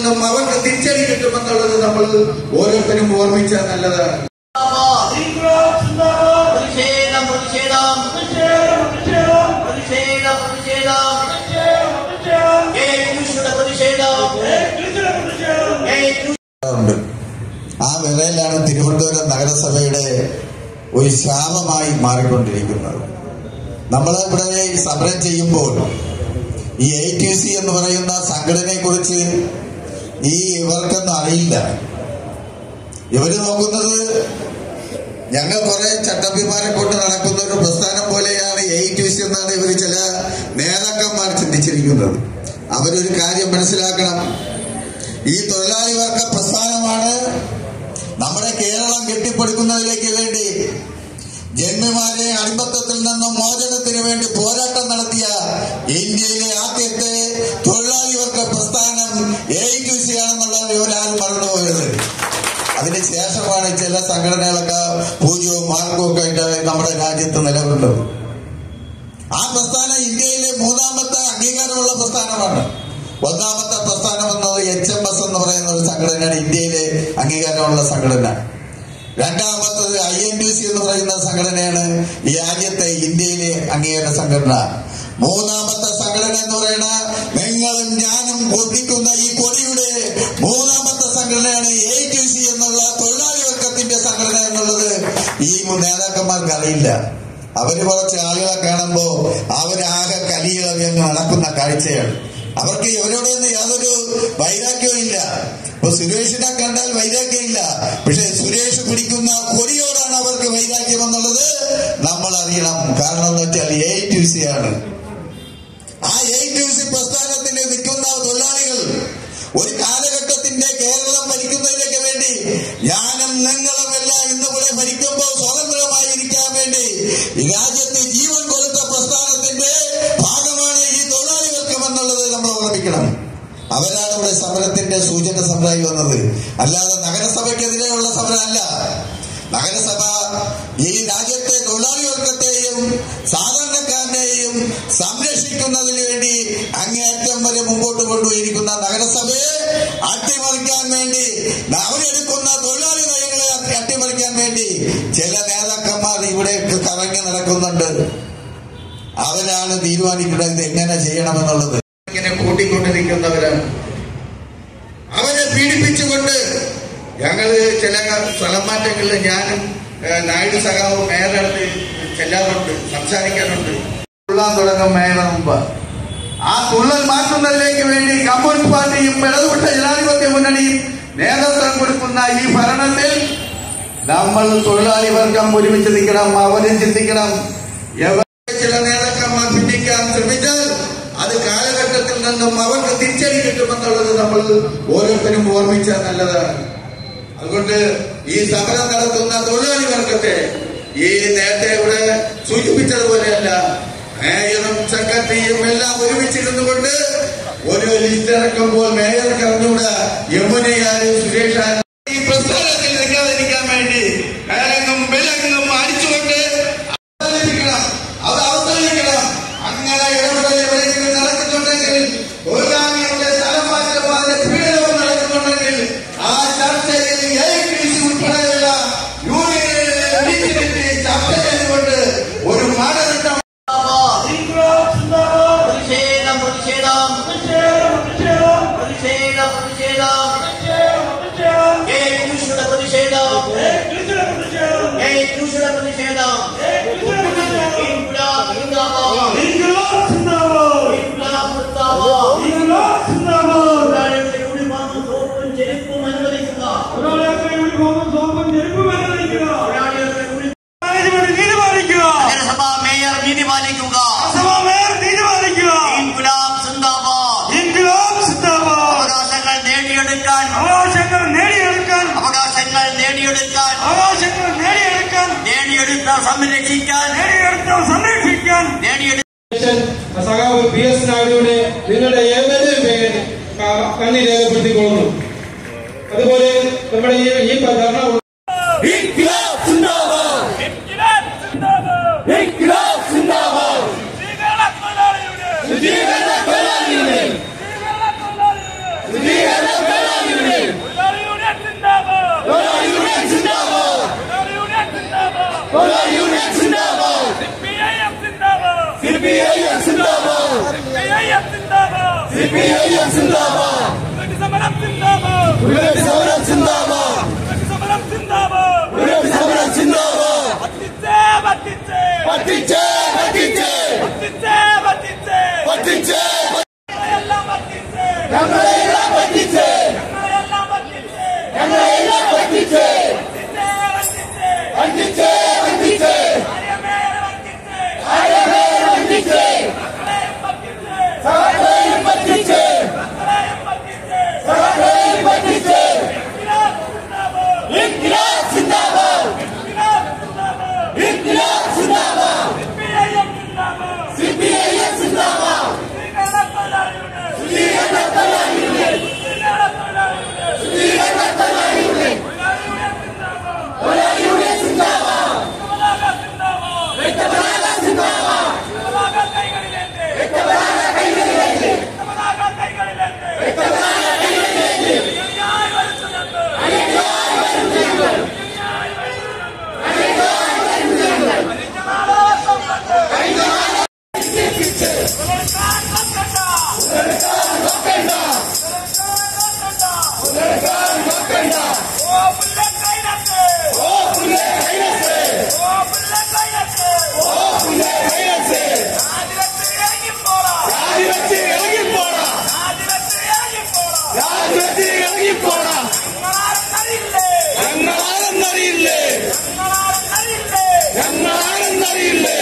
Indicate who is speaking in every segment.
Speaker 1: നിന്നും അവർക്ക് തിരിച്ചടി കിട്ടുമെന്നുള്ളത് നമ്മൾ ഓരോരുത്തരും ഓർമ്മിച്ചാൽ നല്ലതാണ്
Speaker 2: പ്രതിഷേധം പ്രതിഷേധം പ്രതിഷേധം പ്രതിഷേധം ഏയ് കൃഷിയുടെ പ്രതിഷേധം ഏയ് കൃഷി
Speaker 1: ഉണ്ട് ആ വേളയിലാണ് തിരുവനന്തപുരം നഗരസഭയുടെ ഒരു ശാപമായി മാറിക്കൊണ്ടിരിക്കുന്നത് നമ്മൾ ഇവിടെ ഈ സമരം ചെയ്യുമ്പോൾ ഈ എ ടി സി എന്ന് പറയുന്ന സംഘടനയെ കുറിച്ച് ഈ ഇവർക്കൊന്നും അറിയില്ല ഇവര് നോക്കുന്നത് ഞങ്ങൾ കുറെ ചട്ടമ്പിമാരെ കൊണ്ട് നടക്കുന്ന ഒരു പ്രസ്ഥാനം പോലെയാണ് എ ടി സി എന്നാണ് ഇവർ ചില നേതാക്കന്മാർ ചിന്തിച്ചിരിക്കുന്നത് അവരൊരു കാര്യം മനസ്സിലാക്കണം ഈ തൊഴിലാളി വർഗ പ്രസ്ഥാനമാണ് നമ്മുടെ കേരളം കെട്ടിപ്പടുക്കുന്നതിലേക്ക് വേണ്ടി ജന്മിമാരെ അടിമത്തത്തിൽ നിന്നും മോചനത്തിന് വേണ്ടി പോരാട്ടം നടത്തിയ ഇന്ത്യയിലെ ആദ്യത്തെ തൊഴിലാളി വർഗ പ്രസ്ഥാനം എ യു സി ആണെന്നുള്ള ഒരാൾ മറന്നുപോയത് അതിന് ശേഷമാണ് ചില സംഘടനകളൊക്കെ പൂജ്യവും മാർക്കവും ഒക്കെ ആയിട്ട് നമ്മുടെ രാജ്യത്ത് നിലകൊണ്ടത് ആ പ്രസ്ഥാനം ഇന്ത്യയിലെ മൂന്നാമത്തെ അംഗീകാരമുള്ള പ്രസ്ഥാനമാണ് ഒന്നാമത്തെ പ്രസ്ഥാനം എന്നത് എച്ച് എം എസ് എന്ന് പറയുന്ന ഒരു സംഘടനയാണ് ഇന്ത്യയിലെ അംഗീകാരമുള്ള സംഘടന രണ്ടാമത്തത് ഐ എൻ ടി സി എന്ന് പറയുന്ന സംഘടനയാണ് ഈ രാജ്യത്തെ ഇന്ത്യയിലെ അംഗീകാര സംഘടന മൂന്നാമത്തെ സംഘടന എന്ന് പറയുന്ന നിങ്ങളും ഞാനും കൊതിക്കുന്ന ഈ കൊടിയുടെ മൂന്നാമത്തെ സംഘടനയാണ് എ ടി സി എന്നുള്ള തൊഴിലാളി വർഗത്തിന്റെ സംഘടന എന്നുള്ളത് ഈ നേതാക്കന്മാർക്ക് അറിയില്ല അവര് കുറച്ച് ആളുകളെ കാണുമ്പോ അവരാകെ കലിയിളവി അങ്ങ് നടക്കുന്ന കാഴ്ചയാണ് അവർക്ക് ഇവരോടൊന്നും യാതൊരു വൈരാഗ്യവും ഇല്ല ഇപ്പൊ സുരേഷിനെ കണ്ടാൽ വൈരാഗ്യമില്ല പക്ഷെ സുരേഷ് പിടിക്കുന്ന കൊടിയോടാണ് അവർക്ക് വൈരാഗ്യം എന്നുള്ളത് നമ്മൾ അറിയണം കാരണം എന്ന് വെച്ചാൽ എ ടു സി ആണ് ആ എ ടു സി പ്രസ്ഥാനത്തിൽ നിൽക്കുന്ന തൊഴിലാളികൾ ഒരു കാലഘട്ടത്തിന്റെ കേരളം ഭരിക്കുന്നതിനൊക്കെ വേണ്ടി ഞാനും നിങ്ങളുമെല്ലാം ഇന്നിവിടെ ഭരിക്കുമ്പോൾ സ്വതന്ത്രമായിരിക്കാൻ വേണ്ടി ഈ രാജ്യത്ത് ജീവൻ കൊടുത്ത പ്രസ്ഥാനത്തിന്റെ ഭാഗമാണ് ഈ തൊഴിലാളി വർഗം എന്നുള്ളത് നമ്മൾ ഓർമ്മിക്കണം അവരാണ് ഇവിടെ സമരത്തിന്റെ സൂചന സമരമായി വന്നത് അല്ലാതെ നഗരസഭയ്ക്കെതിരെയുള്ള സമരമല്ല നഗരസഭ ഈ രാജ്യത്തെ തൊഴിലാളി വർഗത്തെയും സാധാരണക്കാരനെയും സംരക്ഷിക്കുന്നതിന് വേണ്ടി അങ്ങേയറ്റം വരെ മുമ്പോട്ട് കൊണ്ടുപോയിരിക്കുന്ന നഗരസഭയെ അട്ടിമറിക്കാൻ വേണ്ടി അവരെടുക്കുന്ന തൊഴിലാളി നയങ്ങളെ അട്ടിമറിക്കാൻ വേണ്ടി ചില നേതാക്കന്മാർ ഇവിടെ കറങ്ങി നടക്കുന്നുണ്ട് അവരാണ് തീരുമാനിക്കുന്നത് ഇത് എങ്ങനെ ചെയ്യണമെന്നുള്ളത് ഇങ്ങനെ കൂട്ടിക്കൊണ്ടിരിക്കുന്നവരാണ് അവരെ പീഡിപ്പിച്ചുകൊണ്ട് ഞങ്ങള് ചില സ്ഥലം മാറ്റങ്ങളിൽ ഞാനും ഏഹ്, നായിഡു സഖാവും മേയറടുത്ത് ചെല്ലാറുണ്ട് സംസാരിക്കാറുണ്ട് തുള്ളാൻ തുടങ്ങും മേയറ മുമ്പ് ആ തുള്ളൽ മാറ്റുന്നതിലേക്ക് വേണ്ടി കമ്മ്യൂണിസ്റ്റ് പാർട്ടിയും ഇടതുപക്ഷ ജനാധിപത്യ മുന്നണിയും നേതൃത്വം കൊടുക്കുന്ന ഈ ഭരണത്തിൽ നമ്മൾ തൊഴിലാളി വർഗം ഒരുമിച്ച് നിൽക്കണം അവരും ചിന്തിക്കണം എവ- ചില നേതാക്കന്മാർ ഭിന്നിക്കാൻ ശ്രമിച്ചാൽ അത് കാലഘട്ടത്തിൽ നിന്നും അവർക്ക് തിരിച്ചടി കിട്ടുമെന്നുള്ളത് നമ്മൾ ഓരോരുത്തരും ഓർമ്മിച്ചാൽ നല്ലതാണ് അതുകൊണ്ട് ഈ സമരം നടത്തുന്ന തൊഴിലാളി വർഗത്തെ ഈ നേരത്തെ ഇവിടെ സൂചിപ്പിച്ചതുപോലെയല്ല മേയറും സെക്രട്ടറിയും എല്ലാം ഒരുമിച്ചിരുന്നു കൊണ്ട് ഒരു ലിസ്റ്റ് ഇറക്കുമ്പോൾ മേയർക്ക് അറിഞ്ഞുകൂടാ യമുനയാരും സുരേഷാരും ഈ പ്രസ്ഥാനത്തിൽ നിൽക്കാതിരിക്കാൻ വേണ്ടി മേലെങ്ങും വിലങ്ങും അടിച്ചുകൊണ്ട് അവസാനിപ്പിക്കണം അത് അവസാനിക്കണം അങ്ങനെ ഇടപെടൽ എവിടെയെങ്കിലും നടക്കുന്നുണ്ടെങ്കിൽ തൊഴിലാളികളുടെ സ്ഥലം മാറ്റം അതിന്റെ പീഡനവും നടക്കുന്നുണ്ടെങ്കിൽ ആ ചർച്ചയിൽ AITC ഉൾപ്പെടെയുള്ള യൂണിയനുകളെ വിളിച്ചിരുത്തി ചർച്ച ചെയ്തുകൊണ്ട് ഒരു മാനദണ്ഡം
Speaker 2: പ്രതിഷേധം പ്രതിഷേധം പ്രതിഷേധം പ്രതിഷേധം ഏയ് കൃഷിയുടെ പ്രതിഷേധം ഏയ് കൃഷിയുടെ പ്രതിഷേധം ഇൻകുലാബ് ജിന്ദാബാദ് ഇൻകുലാബ് മുർദാബാദ് തൊഴിലാളികളുടെ യൂണിഫോമും സോപ്പും ചെരുപ്പും അനുവദിക്കുക തൊഴിലാളികളുടെ യൂണിഫോം നഗരസഭാ മേയർ നീതി പാലിക്കുക ഇൻകുലാബ് സിന്ദാബാദ് അവകാശങ്ങൾ നേടിയെടുക്കാൻ
Speaker 3: അവകാശങ്ങൾ നേടിയെടുക്കാൻ
Speaker 2: അവകാശങ്ങൾ നേടിയെടുക്കാൻ
Speaker 3: അവകാശങ്ങൾ നേടിയെടുക്കാൻ
Speaker 2: നേടിയെടുത്ത സംരക്ഷിക്കാൻ
Speaker 3: നേടിയെടുത്ത സംരക്ഷിക്കാൻ
Speaker 2: നേടിയെടുത്ത
Speaker 4: സഖാവ് പി എസ് നായിഡുവിനെ നിങ്ങളുടെ ഏവരുടെയും പേരിൽ ക- നന്ദി രേഖപ്പെടുത്തിക്കൊള്ളുന്നു അതുപോലെ നമ്മുടെ ഈ ഈ ധർണ
Speaker 3: തൊഴിലാളിയുടെ
Speaker 5: സിപിഐഎം സിന്ദാബാദ് സിപിഐഎം സിന്ദാബാദ് ബുള്ളറ്റ് സമരം സിന്ദാബാദ് ബുള്ളറ്റ് സമരം സിന്ദാബാദ് പറ്റിച്ചേ പറ്റിച്ചേ പറ്റിച്ചേ ഞങ്ങളെല്ലാം പറ്റിച്ചേ ഞങ്ങളെല്ലാം പറ്റിച്ചേ പറ്റിച്ചേ പറ്റിച്ചേ ആരെയും പറ്റിച്ചേ സകലരെയും പറ്റിച്ചേ സകലരെയും പറ്റിച്ചേ ഇൻക്ലാബ് സിന്ദാബാദ് ഇൻക്ലാബ് സിന്ദാബാദ് സിപിഐഎം സിന്ദാബാദ് സ്വീകരണ തൊഴിലാളികളുടെ സ്വീകരണ തൊഴിലാളികളുടെ തൊഴിലാളികളുടെ സിന്ദാബാദ് വ്യക്തപതാക സിന്ദാബാദ് വ്യക്തപതാക കൈകളിലേക്ക് വ്യക്തപതാക കൈകളിലേക്ക് അനേകമായി വരുന്നു ഞങ്ങൾ അനേകമായി വരുന്നു ഞങ്ങൾ കഴിഞ്ഞ കാലം ശിക്ഷിച്ച് ഉടലെടുക്കാൻ നോക്കണ്ട ഉടലെടുക്കാൻ നോക്കണ്ട ഓ പുല്ലേ കൈനസ് ഓ പുല്ലേ കൈനസ് രാജിവെച്ച് ഇറങ്ങിപ്പോടാ രാജിവെച്ച് ഇറങ്ങിപ്പോടാ ഞങ്ങളാരെന്നറിയില്ലേ ഞങ്ങളാരെന്നറിയില്ലേ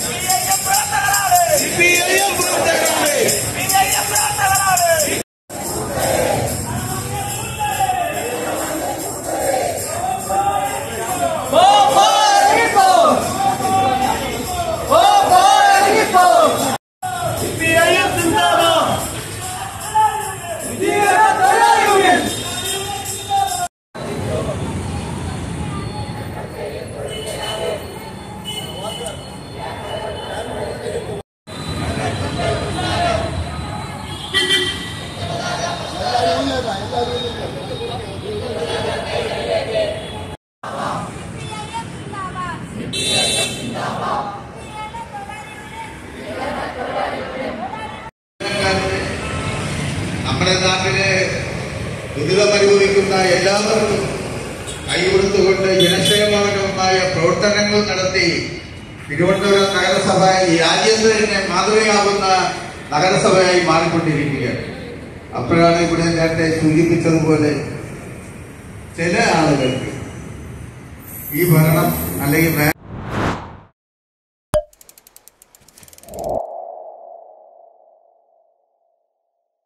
Speaker 5: സിപിഐഎം പ്രവർത്തകരാണ് സിപിഐഎം സിന്ദാബാദ്
Speaker 1: നമ്മുടെ നാട്ടില് ദുരിതം അനുഭവിക്കുന്ന എല്ലാവർക്കും കൈകൊടുത്തുകൊണ്ട് ജനക്ഷേമകരമായ പ്രവർത്തനങ്ങൾ നടത്തി തിരുവനന്തപുരം നഗരസഭ ഈ രാജ്യത്ത് തന്നെ മാതൃകയാവുന്ന നഗരസഭയായി മാറിക്കൊണ്ടിരിക്കുകയാണ് അപ്പോഴാണ് ഇവിടെ നേരത്തെ സൂചിപ്പിച്ചതുപോലെ ചില ആളുകൾക്ക് ഈ ഭരണം അല്ലെങ്കിൽ